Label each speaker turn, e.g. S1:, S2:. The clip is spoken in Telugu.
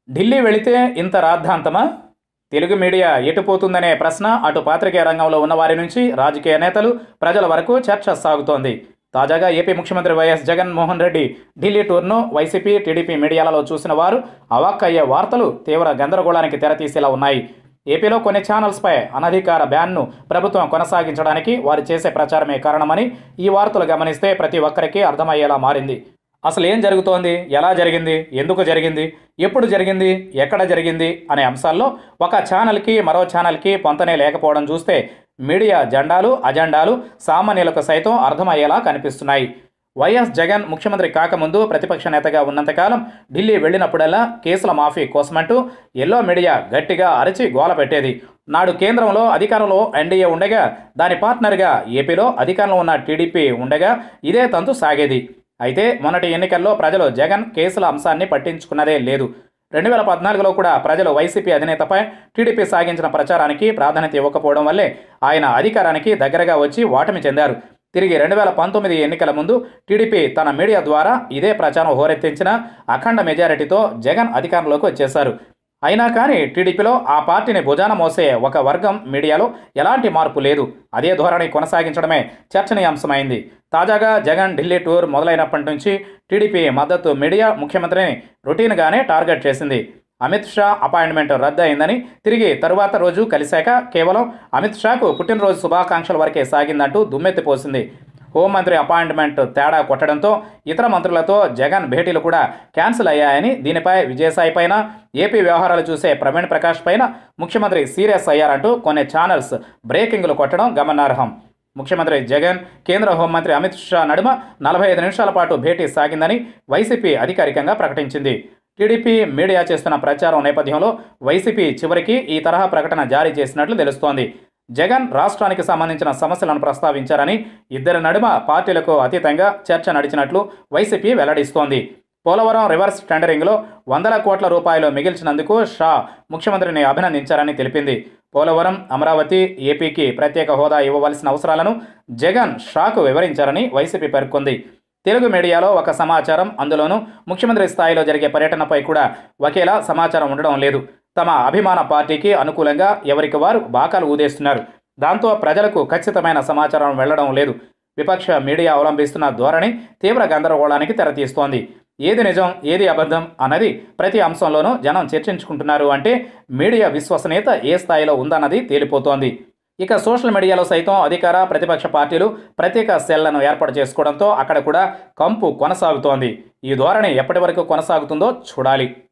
S1: ఢిల్లీ వెళితే ఇంత రాద్ధాంతమా తెలుగు మీడియా ఎటుపోతుందనే ప్రశ్న అటు పాత్రికేయ రంగంలో ఉన్న వారి నుంచి రాజకీయ నేతలు ప్రజల వరకు చర్చ సాగుతోంది తాజాగా ఏపీ ముఖ్యమంత్రి వైఎస్ జగన్మోహన్ రెడ్డి ఢిల్లీ టూర్ను వైసీపీ టీడీపీ మీడియాలలో చూసిన వారు అవాక్కయ్యే వార్తలు తీవ్ర గందరగోళానికి తెరతీసేలా ఉన్నాయి ఏపీలో కొన్ని ఛానల్స్పై అనధికార బ్యాన్ను ప్రభుత్వం కొనసాగించడానికి వారు చేసే ప్రచారమే కారణమని ఈ వార్తలు గమనిస్తే ప్రతి ఒక్కరికి అర్థమయ్యేలా మారింది అసలు ఏం జరుగుతోంది ఎలా జరిగింది ఎందుకు జరిగింది ఎప్పుడు జరిగింది ఎక్కడ జరిగింది అనే అంశాల్లో ఒక ఛానల్కి మరో ఛానల్కి పొంతనే లేకపోవడం చూస్తే మీడియా జెండాలు అజెండాలు సామాన్యులకు సైతం అర్థమయ్యేలా కనిపిస్తున్నాయి వైఎస్ జగన్ ముఖ్యమంత్రి కాకముందు ప్రతిపక్ష నేతగా ఉన్నంతకాలం ఢిల్లీ వెళ్ళినప్పుడల్లా కేసుల మాఫీ కోసమంటూ ఎల్లో మీడియా గట్టిగా అరిచి గోల పెట్టేది నాడు కేంద్రంలో అధికారంలో ఎన్డీఏ ఉండగా దాని పార్ట్నర్గా ఏపీలో అధికారంలో ఉన్న టీడీపీ ఉండగా ఇదే తంతు సాగేది అయితే మొన్నటి ఎన్నికల్లో ప్రజలు జగన్ కేసుల అంశాన్ని పట్టించుకున్నదే లేదు రెండు వేల పద్నాలుగులో కూడా ప్రజలు వైసీపీ అధినేతపై టీడీపీ సాగించిన ప్రచారానికి ప్రాధాన్యత ఇవ్వకపోవడం వల్లే ఆయన అధికారానికి దగ్గరగా వచ్చి ఓటమి చెందారు తిరిగి రెండు వేల పంతొమ్మిది ఎన్నికల ముందు టీడీపీ తన మీడియా ద్వారా ఇదే ప్రచారం హోరెత్తించిన అఖండ మెజారిటీతో జగన్ అధికారంలోకి వచ్చేశారు అయినా కానీ టీడీపీలో ఆ పార్టీని భుజాన మోసే ఒక వర్గం మీడియాలో ఎలాంటి మార్పు లేదు అదే ధోరణి కొనసాగించడమే చర్చనీయాంశమైంది తాజాగా జగన్ ఢిల్లీ టూర్ మొదలైనప్పటి నుంచి టీడీపీ మద్దతు మీడియా ముఖ్యమంత్రిని రొటీన్గానే టార్గెట్ చేసింది అమిత్ షా అపాయింట్మెంట్ రద్దు అయిందని తిరిగి తరువాత రోజు కలిశాక కేవలం అమిత్ షాకు పుట్టినరోజు శుభాకాంక్షల వరకే సాగిందంటూ దుమ్మెత్తిపోసింది హోంమంత్రి అపాయింట్మెంట్ తేడా కొట్టడంతో ఇతర మంత్రులతో జగన్ భేటీలు కూడా క్యాన్సిల్ అయ్యాయని దీనిపై విజయసాయి పైన ఏపీ వ్యవహారాలు చూసే ప్రవీణ్ ప్రకాష్ పైన ముఖ్యమంత్రి సీరియస్ అయ్యారంటూ కొన్ని ఛానల్స్ బ్రేకింగ్లు కొట్టడం గమనార్హం ముఖ్యమంత్రి జగన్ కేంద్ర హోంమంత్రి అమిత్ షా నడుమ నలభై ఐదు నిమిషాల పాటు భేటీ సాగిందని వైసీపీ అధికారికంగా ప్రకటించింది టీడీపీ మీడియా చేస్తున్న ప్రచారం నేపథ్యంలో వైసీపీ చివరికి ఈ తరహా ప్రకటన జారీ చేసినట్లు తెలుస్తోంది జగన్ రాష్ట్రానికి సంబంధించిన సమస్యలను ప్రస్తావించారని ఇద్దరి నడుమ పార్టీలకు అతీతంగా చర్చ నడిచినట్లు వైసీపీ వెల్లడిస్తోంది పోలవరం రివర్స్ టెండరింగ్లో వందల కోట్ల రూపాయలు మిగిల్చినందుకు షా ముఖ్యమంత్రిని అభినందించారని తెలిపింది పోలవరం అమరావతి ఏపీకి ప్రత్యేక హోదా ఇవ్వవలసిన అవసరాలను జగన్ షాకు వివరించారని వైసీపీ పేర్కొంది తెలుగు మీడియాలో ఒక సమాచారం అందులోనూ ముఖ్యమంత్రి స్థాయిలో జరిగే పర్యటనపై కూడా ఒకేలా సమాచారం ఉండడం లేదు తమ అభిమాన పార్టీకి అనుకూలంగా ఎవరికి వారు బాకాలు ఊదేస్తున్నారు దాంతో ప్రజలకు ఖచ్చితమైన సమాచారం వెళ్లడం లేదు విపక్ష మీడియా అవలంబిస్తున్న ధోరణి తీవ్ర గందరగోళానికి తెరతీస్తోంది ఏది నిజం ఏది అబద్ధం అన్నది ప్రతి అంశంలోనూ జనం చర్చించుకుంటున్నారు అంటే మీడియా విశ్వసనీయత ఏ స్థాయిలో ఉందన్నది తేలిపోతోంది ఇక సోషల్ మీడియాలో సైతం అధికార ప్రతిపక్ష పార్టీలు ప్రత్యేక సెల్లను ఏర్పాటు చేసుకోవడంతో అక్కడ కూడా కంపు కొనసాగుతోంది ఈ ధోరణి ఎప్పటి వరకు కొనసాగుతుందో చూడాలి